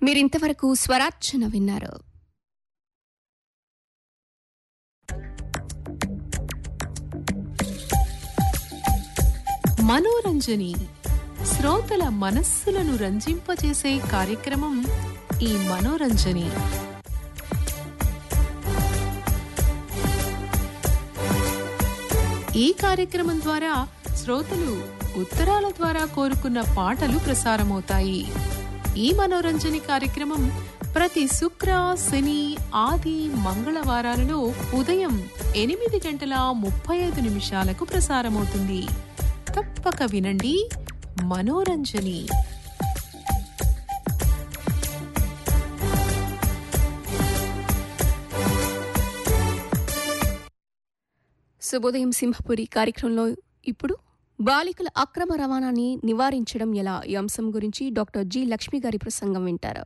మీరింతవరకు స్వరార్చన విన్నారు మనోరంజని శ్రోతల మనస్సులను రంజింపజేసే కార్యక్రమం ఈ మనోరంజని ఈ కార్యక్రమం ద్వారా శ్రోతలు ఉత్తరాల ద్వారా కోరుకున్న పాటలు ప్రసారమవుతాయి ఈ మనోరంజని కార్యక్రమం ప్రతి శుక్ర శని ఆది మంగళవారాలలో ఉదయం ఎనిమిది గంటల ముప్పై ఐదు నిమిషాలకు ప్రసారమవుతుంది తప్పక వినండి మనోరంజని శుభోదయం సింహపురి కార్యక్రమంలో ఇప్పుడు బాలికల అక్రమ రవాణాని నివారించడం ఎలా ఈ అంశం గురించి డాక్టర్ జి లక్ష్మి గారి ప్రసంగం వింటారు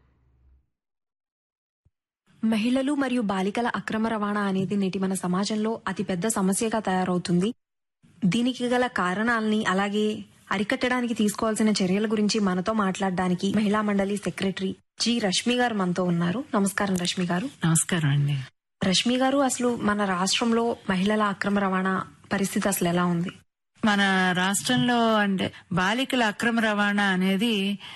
మహిళలు మరియు బాలికల అక్రమ రవాణా అనేది నేటి మన సమాజంలో అతిపెద్ద సమస్యగా తయారవుతుంది దీనికి గల కారణాలని అలాగే అరికట్టడానికి తీసుకోవాల్సిన చర్యల గురించి మనతో మాట్లాడడానికి మహిళా మండలి సెక్రటరీ జి రష్మి గారు మనతో ఉన్నారు నమస్కారం రష్మి గారు నమస్కారం అండి రష్మి గారు అసలు మన రాష్ట్రంలో మహిళల అక్రమ రవాణా పరిస్థితి అసలు ఎలా ఉంది మన రాష్ట్రంలో అంటే బాలికల అక్రమ రవాణా అనేది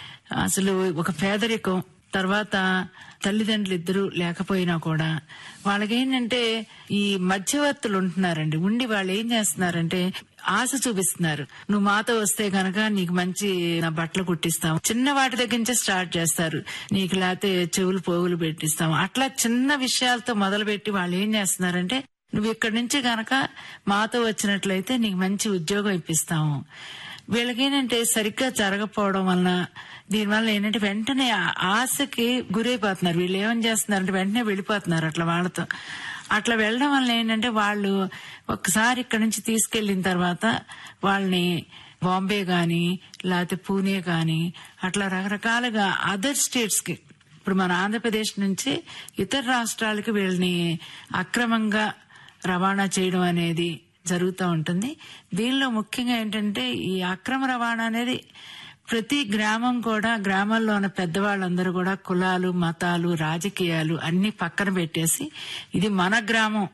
అసలు ఒక పేదరికం తర్వాత తల్లిదండ్రులు ఇద్దరు లేకపోయినా కూడా వాళ్ళకేంటంటే ఈ మధ్యవర్తులు ఉంటున్నారండి ఉండి వాళ్ళు ఏం చేస్తున్నారంటే ఆశ చూపిస్తున్నారు నువ్వు మాతో వస్తే గనక నీకు మంచి నా బట్టలు కుట్టిస్తాం చిన్న వాటి దగ్గర నుంచే స్టార్ట్ చేస్తారు నీకు లేకపోతే చెవులు పోగులు పెట్టిస్తాం అట్లా చిన్న విషయాలతో మొదలుపెట్టి వాళ్ళు ఏం చేస్తున్నారంటే నువ్వు ఇక్కడి నుంచి గనక మాతో వచ్చినట్లయితే నీకు మంచి ఉద్యోగం ఇప్పిస్తాము వీళ్ళకేంటంటే సరిగ్గా జరగకపోవడం వలన దీనివల్ల ఏంటంటే వెంటనే ఆ- ఆశకి గురైపోతున్నారు వీళ్ళు ఏమని చేస్తున్నారంటే వెంటనే వెళ్ళిపోతున్నారు అట్లా వాళ్ళతో అట్లా వెళ్ళడం వల్ల ఏంటంటే వాళ్ళు ఒక్కసారి ఇక్కడ నుంచి తీసుకెళ్లిన తర్వాత వాళ్ళని బాంబే గాని లేకపోతే పూణే గాని అట్లా రకరకాలుగా అదర్ స్టేట్స్ కి ఇప్పుడు మన ఆంధ్రప్రదేశ్ నుంచి ఇతర రాష్ట్రాలకి వీళ్ళని అక్రమంగా రవాణా చేయడం అనేది జరుగుతూ ఉంటుంది దీనిలో ముఖ్యంగా ఏంటంటే ఈ అక్రమ రవాణా అనేది ప్రతి గ్రామం కూడా గ్రామాల్లో ఉన్న పెద్దవాళ్ళందరూ కూడా కులాలు మతాలు రాజకీయాలు అన్ని పక్కన పెట్టేసి ఇది మన గ్రామం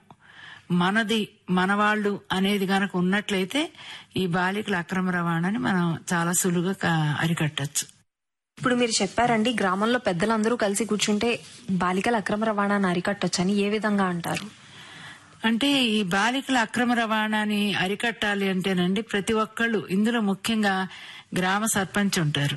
మనది మనవాళ్ళు అనేది గనక ఉన్నట్లయితే ఈ బాలికల అక్రమ రవాణాని మనం చాలా సులువుగా క- అరికట్టచ్చు ఇప్పుడు మీరు చెప్పారండి గ్రామంలో పెద్దలందరూ కలిసి కూర్చుంటే బాలికల అక్రమ రవాణాను అరికట్టొచ్చని ఏ విధంగా అంటారు అంటే ఈ బాలికల అక్రమ రవాణాని అరికట్టాలి అంటేనండి ప్రతి ఒక్కళ్ళు ఇందులో ముఖ్యంగా గ్రామ సర్పంచ్ ఉంటారు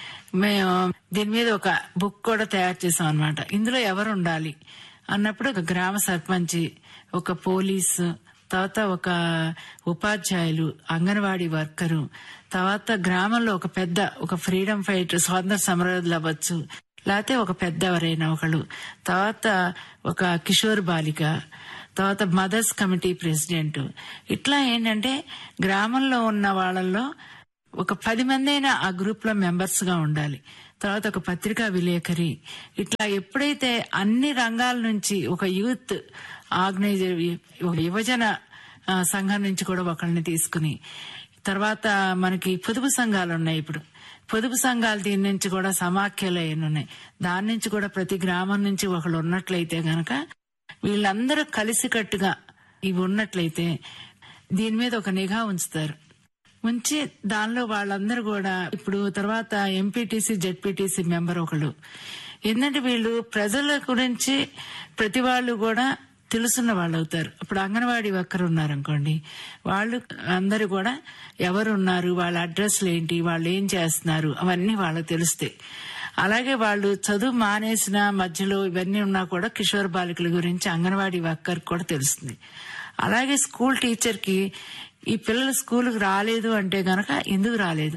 మేము దీని మీద ఒక బుక్ కూడా తయారు చేసాం అనమాట ఇందులో ఎవరు ఉండాలి అన్నప్పుడు ఒక గ్రామ సర్పంచ్ ఒక పోలీసు తర్వాత ఒక ఉపాధ్యాయులు అంగన్వాడీ వర్కరు తర్వాత గ్రామంలో ఒక పెద్ద ఒక ఫ్రీడమ్ ఫైటర్ స్వాతంత్ర సమరయోధులు అవ్వచ్చు లేకపోతే ఒక పెద్ద ఎవరైనా ఒకళ్ళు తర్వాత ఒక కిషోర్ బాలిక తర్వాత మదర్స్ కమిటీ ప్రెసిడెంట్ ఇట్లా ఏంటంటే గ్రామంలో ఉన్న వాళ్ళల్లో ఒక పది మంది అయినా ఆ గ్రూప్ లో మెంబర్స్ గా ఉండాలి తర్వాత ఒక పత్రికా విలేకరి ఇట్లా ఎప్పుడైతే అన్ని రంగాల నుంచి ఒక యూత్ ఆర్గనైజర్ ఒక యువజన ఆ, సంఘం నుంచి కూడా ఒకళ్ళని తీసుకుని తర్వాత మనకి పొదుపు సంఘాలు ఉన్నాయి ఇప్పుడు పొదుపు సంఘాలు దీని నుంచి కూడా సమాఖ్యలు అయిన ఉన్నాయి దాని నుంచి కూడా ప్రతి గ్రామం నుంచి ఒకళ్ళు ఉన్నట్లయితే గనక వీళ్ళందరూ కలిసికట్టుగా ఇవి ఉన్నట్లయితే దీని మీద ఒక నిఘా ఉంచుతారు ఉంచి దానిలో వాళ్ళందరూ కూడా ఇప్పుడు తర్వాత ఎంపీటీసీ జెడ్పీటీసీ మెంబర్ ఒకళ్ళు ఏంటంటే వీళ్ళు ప్రజల గురించి ప్రతి వాళ్ళు కూడా తెలుసున్న వాళ్ళు అవుతారు ఇప్పుడు అంగన్వాడీ వర్కర్ ఉన్నారనుకోండి వాళ్ళు అందరూ కూడా ఎవరు ఉన్నారు వాళ్ళ అడ్రస్లు ఏంటి వాళ్ళు ఏం చేస్తున్నారు అవన్నీ వాళ్ళకి తెలుస్తాయి అలాగే వాళ్ళు చదువు మానేసిన మధ్యలో ఇవన్నీ ఉన్నా కూడా కిషోర్ బాలికల గురించి అంగన్వాడీ వర్కర్ కూడా తెలుస్తుంది అలాగే స్కూల్ టీచర్ కి ఈ పిల్లలు స్కూల్కి రాలేదు అంటే గనక ఎందుకు రాలేదు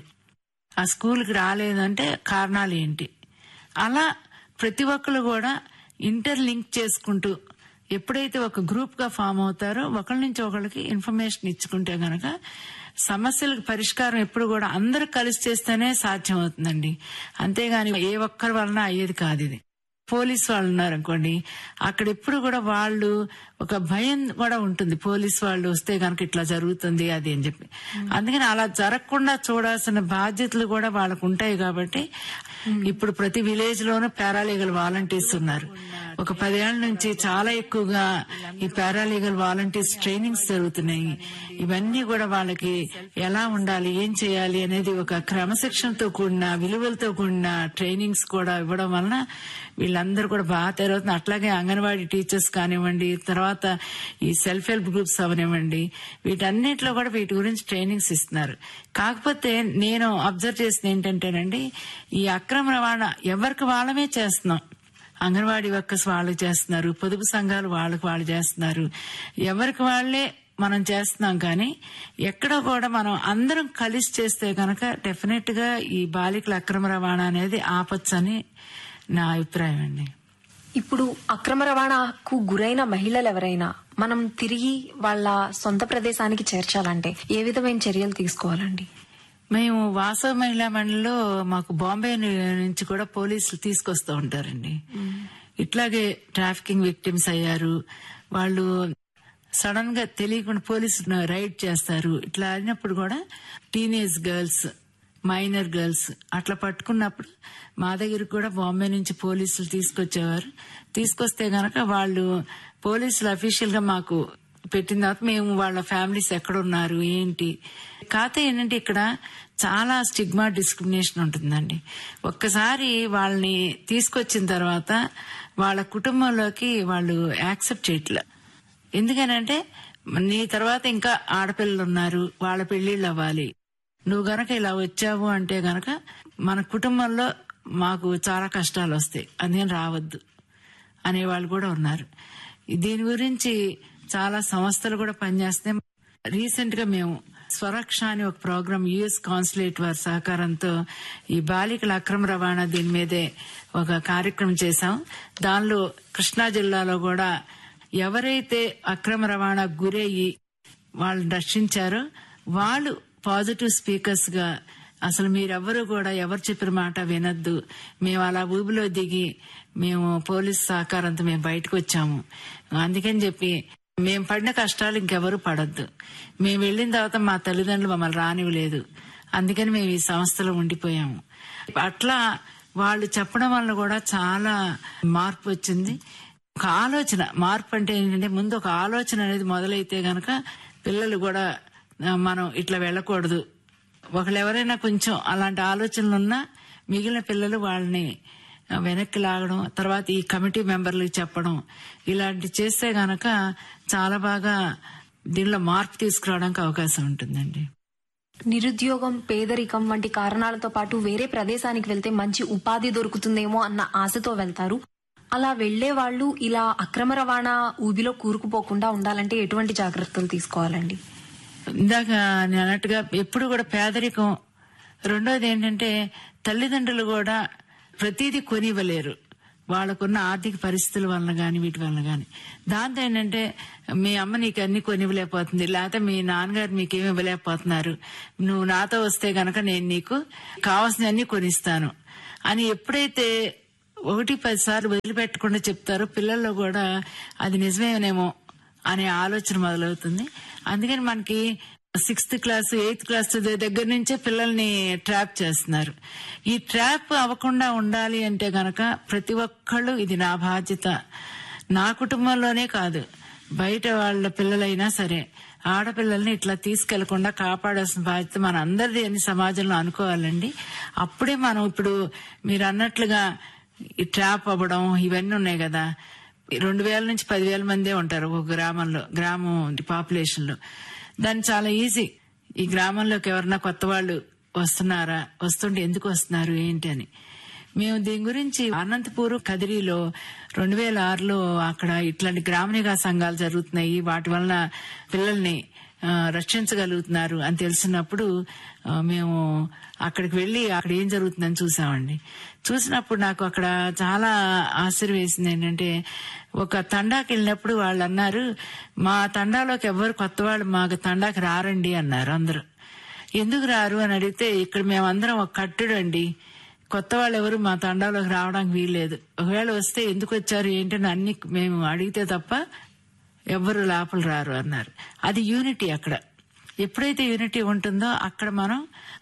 ఆ స్కూల్కి రాలేదు అంటే కారణాలు ఏంటి అలా ప్రతి ఒక్కరు కూడా ఇంటర్ లింక్ చేసుకుంటూ ఎప్పుడైతే ఒక గ్రూప్ గా ఫామ్ అవుతారో ఒకరి నుంచి ఒకరికి ఇన్ఫర్మేషన్ ఇచ్చుకుంటే గనక సమస్యలకు పరిష్కారం ఎప్పుడు కూడా అందరూ కలిసి చేస్తేనే సాధ్యం అవుతుందండి అంతేగాని ఏ ఒక్కరి వలన అయ్యేది కాదు ఇది పోలీస్ వాళ్ళు ఉన్నారు అనుకోండి అక్కడ ఎప్పుడు కూడా వాళ్ళు ఒక భయం కూడా ఉంటుంది పోలీస్ వాళ్ళు వస్తే కనుక ఇట్లా జరుగుతుంది అది అని చెప్పి అందుకని అలా జరగకుండా చూడాల్సిన బాధ్యతలు కూడా వాళ్ళకు ఉంటాయి కాబట్టి ఇప్పుడు ప్రతి విలేజ్ లోనూ పారాలీగల్ వాలంటీర్స్ ఉన్నారు ఒక పదేళ్ల నుంచి చాలా ఎక్కువగా ఈ పారాలీగల్ వాలంటీర్స్ ట్రైనింగ్స్ జరుగుతున్నాయి ఇవన్నీ కూడా వాళ్ళకి ఎలా ఉండాలి ఏం చేయాలి అనేది ఒక క్రమశిక్షణతో కూడిన విలువలతో కూడిన ట్రైనింగ్స్ కూడా ఇవ్వడం వలన వీళ్ళందరూ కూడా బాగా తెరవుతుంది అట్లాగే అంగన్వాడీ టీచర్స్ కానివ్వండి తర్వాత ఈ సెల్ఫ్ హెల్ప్ గ్రూప్స్ అవనివ్వండి వీటన్నిటిలో కూడా వీటి గురించి ట్రైనింగ్స్ ఇస్తున్నారు కాకపోతే నేను అబ్జర్వ్ చేసింది ఏంటంటేనండి ఈ అక్రమ రవాణా ఎవరికి వాళ్ళమే చేస్తున్నాం అంగన్వాడీ వర్కర్స్ వాళ్ళు చేస్తున్నారు పొదుపు సంఘాలు వాళ్ళకి వాళ్ళు చేస్తున్నారు ఎవరికి వాళ్ళే మనం చేస్తున్నాం కానీ ఎక్కడ కూడా మనం అందరం కలిసి చేస్తే కనుక డెఫినెట్ గా ఈ బాలికల అక్రమ రవాణా అనేది ఆపచ్చని నా అభిప్రాయం అండి ఇప్పుడు అక్రమ రవాణాకు గురైన మహిళలు ఎవరైనా మనం తిరిగి వాళ్ళ సొంత ప్రదేశానికి చేర్చాలంటే ఏ విధమైన చర్యలు తీసుకోవాలండి మేము వాసవ మహిళా మండలిలో మాకు బాంబే ను- నుంచి కూడా పోలీసులు తీసుకొస్తూ ఉంటారండి ఇట్లాగే ట్రాఫికింగ్ విక్టిమ్స్ అయ్యారు వాళ్ళు సడన్ గా తెలియకుండా పోలీసులు రైడ్ చేస్తారు ఇట్లా అయినప్పుడు కూడా టీనేజ్ గర్ల్స్ మైనర్ గర్ల్స్ అట్లా పట్టుకున్నప్పుడు మా దగ్గరికి కూడా బాంబే నుంచి పోలీసులు తీసుకొచ్చేవారు తీసుకొస్తే గనక వాళ్ళు పోలీసులు అఫీషియల్ గా మాకు పెట్టిన తర్వాత మేము వాళ్ళ ఫ్యామిలీస్ ఎక్కడున్నారు ఏంటి కాకపోతే ఏంటంటే ఇక్కడ చాలా స్టిగ్మా డిస్క్రిమినేషన్ ఉంటుందండి ఒక్కసారి వాళ్ళని తీసుకొచ్చిన తర్వాత వాళ్ళ కుటుంబంలోకి వాళ్ళు యాక్సెప్ట్ చేయట్లే ఎందుకనంటే నీ తర్వాత ఇంకా ఆడపిల్లలు ఉన్నారు వాళ్ళ పెళ్లిళ్ళు అవ్వాలి నువ్వు గనక ఇలా వచ్చావు అంటే గనక మన కుటుంబంలో మాకు చాలా కష్టాలు వస్తాయి అందుకని రావద్దు అనేవాళ్ళు కూడా ఉన్నారు దీని గురించి చాలా సంస్థలు కూడా పనిచేస్తాయి రీసెంట్ గా మేము స్వరక్ష అని ఒక ప్రోగ్రామ్ యుఎస్ కాన్సులేట్ వారి సహకారంతో ఈ బాలికల అక్రమ రవాణా దీని మీదే ఒక కార్యక్రమం చేశాం దానిలో కృష్ణా జిల్లాలో కూడా ఎవరైతే అక్రమ రవాణా గురయ్యి వాళ్ళని రక్షించారో వాళ్ళు పాజిటివ్ స్పీకర్స్ గా అసలు మీరెవ్వరూ కూడా ఎవరు చెప్పిన మాట వినొద్దు మేము అలా ఊబిలో దిగి మేము పోలీస్ సహకారంతో మేము బయటకు వచ్చాము అందుకని చెప్పి మేము పడిన కష్టాలు ఇంకెవరు పడొద్దు మేము వెళ్ళిన తర్వాత మా తల్లిదండ్రులు మమ్మల్ని రానివ్వలేదు అందుకని మేము ఈ సంస్థలో ఉండిపోయాము అట్లా వాళ్ళు చెప్పడం వల్ల కూడా చాలా మార్పు వచ్చింది ఒక ఆలోచన మార్పు అంటే ఏంటంటే ముందు ఒక ఆలోచన అనేది మొదలైతే గనక పిల్లలు కూడా ఆ, మనం ఇట్లా వెళ్ళకూడదు ఒకళ్ళు ఎవరైనా కొంచెం అలాంటి ఆలోచనలు ఉన్నా మిగిలిన పిల్లలు వాళ్ళని ఆ, వెనక్కి లాగడం తర్వాత ఈ కమిటీ మెంబర్లకు చెప్పడం ఇలాంటి చేస్తే గనక చాలా బాగా దీనిలో మార్పు తీసుకురావడానికి అవకాశం ఉంటుందండి నిరుద్యోగం పేదరికం వంటి కారణాలతో పాటు వేరే ప్రదేశానికి వెళ్తే మంచి ఉపాధి దొరుకుతుందేమో అన్న ఆశతో వెళ్తారు అలా వెళ్లే వాళ్ళు ఇలా అక్రమ రవాణా ఊబిలో కూరుకుపోకుండా ఉండాలంటే ఎటువంటి జాగ్రత్తలు తీసుకోవాలండి ఇందాక నేను అన్నట్టుగా ఎప్పుడు కూడా పేదరికం రెండోది ఏంటంటే తల్లిదండ్రులు కూడా ప్రతిదీ కొనివ్వలేరు వాళ్ళకున్న ఆర్థిక పరిస్థితుల వలన గాని వీటి వలన గాని దాంతో ఏంటంటే మీ అమ్మ నీకు అన్ని కొనివ్వలేకపోతుంది లేకపోతే మీ నాన్నగారు మీకేమి ఇవ్వలేకపోతున్నారు నువ్వు నాతో వస్తే గనక నేను నీకు కావాల్సిన అన్ని కొనిస్తాను అని ఎప్పుడైతే ఒకటి పది సార్లు వదిలిపెట్టకుండా చెప్తారో పిల్లల్లో కూడా అది నిజమేనేమో అనే ఆలోచన మొదలవుతుంది అందుకని మనకి సిక్స్త్ క్లాస్ ఎయిత్ క్లాస్ చదివే దగ్గర నుంచే పిల్లల్ని ట్రాప్ చేస్తున్నారు ఈ ట్రాప్ అవ్వకుండా ఉండాలి అంటే గనక ప్రతి ఒక్కళ్ళు ఇది నా బాధ్యత నా కుటుంబంలోనే కాదు బయట వాళ్ళ పిల్లలైనా సరే ఆడపిల్లల్ని ఇట్లా తీసుకెళ్లకుండా కాపాడాల్సిన బాధ్యత మన అందరిది అని సమాజంలో అనుకోవాలండి అప్పుడే మనం ఇప్పుడు మీరు అన్నట్లుగా ఈ ట్రాప్ అవ్వడం ఇవన్నీ ఉన్నాయి కదా రెండు వేల నుంచి పదివేల మందే ఉంటారు ఒక గ్రామంలో గ్రామం పాపులేషన్ లో దాన్ని చాలా ఈజీ ఈ గ్రామంలోకి ఎవరన్నా కొత్త వాళ్ళు వస్తున్నారా వస్తుంటే ఎందుకు వస్తున్నారు ఏంటి అని మేము దీని గురించి అనంతపూర్ కదిరిలో రెండు వేల ఆరులో అక్కడ ఇట్లాంటి గ్రామ నిఘా సంఘాలు జరుగుతున్నాయి వాటి వలన పిల్లల్ని ఆ, రక్షించగలుగుతున్నారు అని తెలిసినప్పుడు ఆ, మేము అక్కడికి వెళ్లి అక్కడ ఏం జరుగుతుందని చూసామండి చూసినప్పుడు నాకు అక్కడ చాలా ఆశ్చర్యం వేసింది ఏంటంటే ఒక తండాకి వెళ్ళినప్పుడు వాళ్ళు అన్నారు మా తండాలోకి ఎవరు కొత్త వాళ్ళు మా తండాకి రారండి అన్నారు అందరూ ఎందుకు రారు అని అడిగితే ఇక్కడ మేమందరం ఒక కట్టుడు అండి కొత్త వాళ్ళు ఎవరు మా తండాలోకి రావడానికి వీల్లేదు ఒకవేళ వస్తే ఎందుకు వచ్చారు ఏంటని అన్ని మేము అడిగితే తప్ప ఎవ్వరు లోపల రారు అన్నారు అది యూనిటీ అక్కడ ఎప్పుడైతే యూనిటీ ఉంటుందో అక్కడ మనం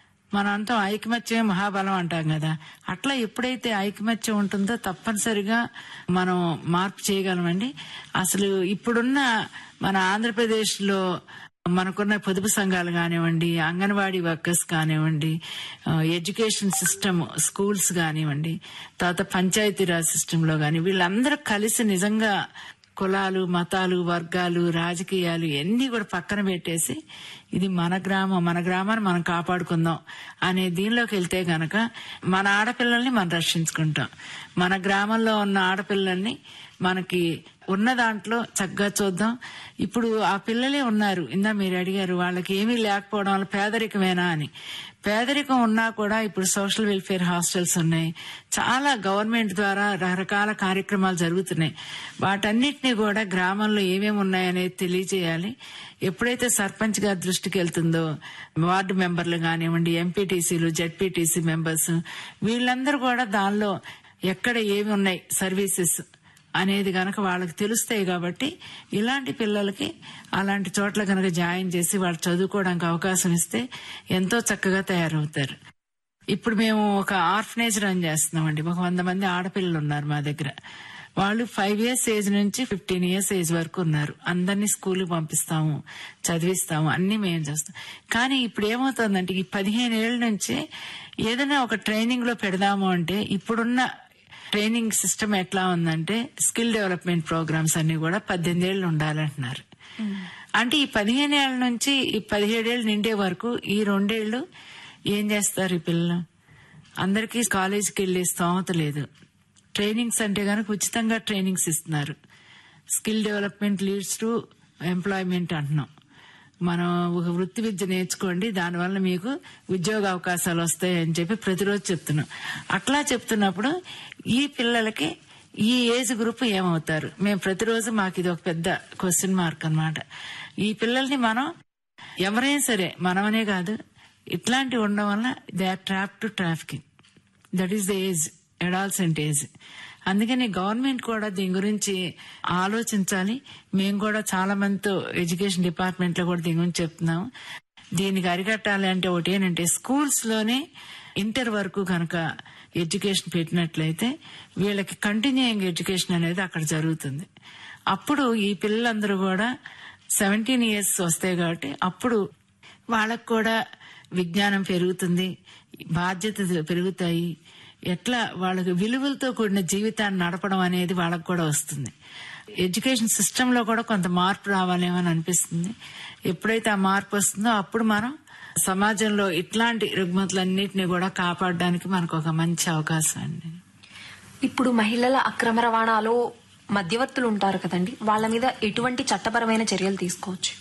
మనంతా ఐకమత్యమే మహాబలం అంటాం కదా అట్లా ఎప్పుడైతే ఐకమత్యం ఉంటుందో తప్పనిసరిగా మనం మార్పు చేయగలమండి అసలు ఇప్పుడున్న మన ఆంధ్రప్రదేశ్ లో మనకున్న పొదుపు సంఘాలు కానివ్వండి అంగన్వాడీ వర్కర్స్ కానివ్వండి ఆ, ఎడ్యుకేషన్ సిస్టమ్ స్కూల్స్ కానివ్వండి తర్వాత పంచాయతీరాజ్ సిస్టమ్ లో కానీ వీళ్ళందరూ కలిసి నిజంగా కులాలు మతాలు వర్గాలు రాజకీయాలు ఇవన్నీ కూడా పక్కన పెట్టేసి ఇది మన గ్రామం మన గ్రామాన్ని మనం కాపాడుకుందాం అనే దీనిలోకి వెళ్తే గనక మన ఆడపిల్లల్ని మనం రక్షించుకుంటాం మన గ్రామంలో ఉన్న ఆడపిల్లల్ని మనకి ఉన్న దాంట్లో చక్కగా చూద్దాం ఇప్పుడు ఆ పిల్లలే ఉన్నారు ఇందా మీరు అడిగారు వాళ్ళకి ఏమీ లేకపోవడం వల్ల పేదరికమేనా అని పేదరికం ఉన్నా కూడా ఇప్పుడు సోషల్ వెల్ఫేర్ హాస్టల్స్ ఉన్నాయి చాలా గవర్నమెంట్ ద్వారా రకరకాల కార్యక్రమాలు జరుగుతున్నాయి వాటన్నిటిని కూడా గ్రామంలో ఏమేమి ఉన్నాయనేది తెలియజేయాలి ఎప్పుడైతే సర్పంచ్ గారి దృష్టికి వెళ్తుందో వార్డు మెంబర్లు కానివ్వండి ఎంపీటీసీలు జడ్పీటీసీ మెంబర్స్ వీళ్ళందరూ కూడా దానిలో ఎక్కడ ఏమి ఉన్నాయి సర్వీసెస్ అనేది గనక వాళ్ళకి తెలుస్తాయి కాబట్టి ఇలాంటి పిల్లలకి అలాంటి చోట్ల గనక జాయిన్ చేసి వాళ్ళు చదువుకోవడానికి అవకాశం ఇస్తే ఎంతో చక్కగా తయారవుతారు ఇప్పుడు మేము ఒక ఆర్ఫనేజ్ రన్ చేస్తున్నామండి ఒక వంద మంది ఆడపిల్లలు ఉన్నారు మా దగ్గర వాళ్ళు ఫైవ్ ఇయర్స్ ఏజ్ నుంచి ఫిఫ్టీన్ ఇయర్స్ ఏజ్ వరకు ఉన్నారు అందరినీ స్కూల్కి పంపిస్తాము చదివిస్తాము అన్ని మేము చేస్తాం కానీ ఇప్పుడు ఏమవుతుందంటే ఈ పదిహేను ఏళ్ల నుంచి ఏదైనా ఒక ట్రైనింగ్ లో పెడదాము అంటే ఇప్పుడున్న ట్రైనింగ్ సిస్టమ్ ఎట్లా ఉందంటే స్కిల్ డెవలప్మెంట్ ప్రోగ్రామ్స్ అన్ని కూడా పద్దెనిమిది ఏళ్ళు ఉండాలంటున్నారు అంటే ఈ పదిహేను ఏళ్ల నుంచి ఈ పదిహేడేళ్ళు నిండే వరకు ఈ రెండేళ్లు ఏం చేస్తారు ఈ పిల్లలు అందరికీ కాలేజీకి వెళ్ళే స్తోమత లేదు ట్రైనింగ్స్ అంటే కనుక ఉచితంగా ట్రైనింగ్స్ ఇస్తున్నారు skill development leads to employment అంటున్నాం మనం ఒక వృత్తి విద్య నేర్చుకోండి దానివల్ల మీకు ఉద్యోగ అవకాశాలు వస్తాయి అని చెప్పి ప్రతిరోజు చెప్తున్నాం అట్లా చెప్తున్నప్పుడు ఈ పిల్లలకి ఈ ఏజ్ గ్రూప్ ఏమవుతారు మేము ప్రతిరోజు మాకు ఇది ఒక పెద్ద క్వశ్చన్ మార్క్ అన్నమాట ఈ పిల్లల్ని మనం ఎవరైనా సరే మనమనే కాదు ఇట్లాంటివి ఉండడం వల్ల they are trap to trafficking that is the age adolescent age అందుకని గవర్నమెంట్ కూడా దీని గురించి ఆలోచించాలి మేము కూడా చాలా మందితో ఎడ్యుకేషన్ డిపార్ట్మెంట్ లో కూడా దీని గురించి చెప్తున్నాం దీనికి అరికట్టాలి అంటే ఒకటి ఏంటంటే స్కూల్స్ లోనే ఇంటర్ వరకు కనుక ఎడ్యుకేషన్ పెట్టినట్లయితే వీళ్ళకి కంటిన్యూయింగ్ ఎడ్యుకేషన్ అనేది అక్కడ జరుగుతుంది అప్పుడు ఈ పిల్లలందరూ కూడా సెవెంటీన్ ఇయర్స్ వస్తాయి కాబట్టి అప్పుడు వాళ్ళకు కూడా విజ్ఞానం పెరుగుతుంది బాధ్యతలు పెరుగుతాయి ఎట్లా వాళ్ళకి విలువలతో కూడిన జీవితాన్ని నడపడం అనేది వాళ్ళకు కూడా వస్తుంది ఎడ్యుకేషన్ సిస్టమ్ లో కూడా కొంత మార్పు రావాలేమని అనిపిస్తుంది ఎప్పుడైతే ఆ మార్పు వస్తుందో అప్పుడు మనం సమాజంలో ఇట్లాంటి రుగ్మతులన్నిటిని కూడా కాపాడడానికి మనకు ఒక మంచి అవకాశం అండి ఇప్పుడు మహిళల అక్రమ రవాణాలో మధ్యవర్తులు ఉంటారు కదండి వాళ్ళ మీద ఎటువంటి చట్టపరమైన చర్యలు తీసుకోవచ్చు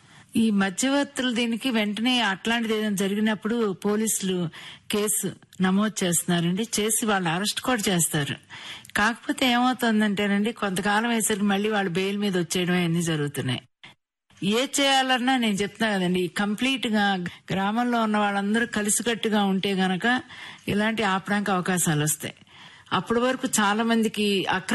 ఈ మధ్యవర్తులు దీనికి వెంటనే అట్లాంటిది ఏదైనా జరిగినప్పుడు పోలీసులు కేసు నమోదు చేస్తున్నారండి చేసి వాళ్ళు అరెస్ట్ కూడా చేస్తారు కాకపోతే ఏమవుతుందంటేనండి కొంతకాలం వేసరికి మళ్ళీ వాళ్ళు బెయిల్ మీద వచ్చేయడం అన్ని జరుగుతున్నాయి ఏ చేయాలన్నా నేను చెప్తున్నా కదండి కంప్లీట్ గా గ్రామంలో ఉన్న వాళ్ళందరూ కలిసికట్టుగా ఉంటే గనక ఇలాంటి ఆపడానికి అవకాశాలు వస్తాయి అప్పటి వరకు చాలా మందికి అక్రమ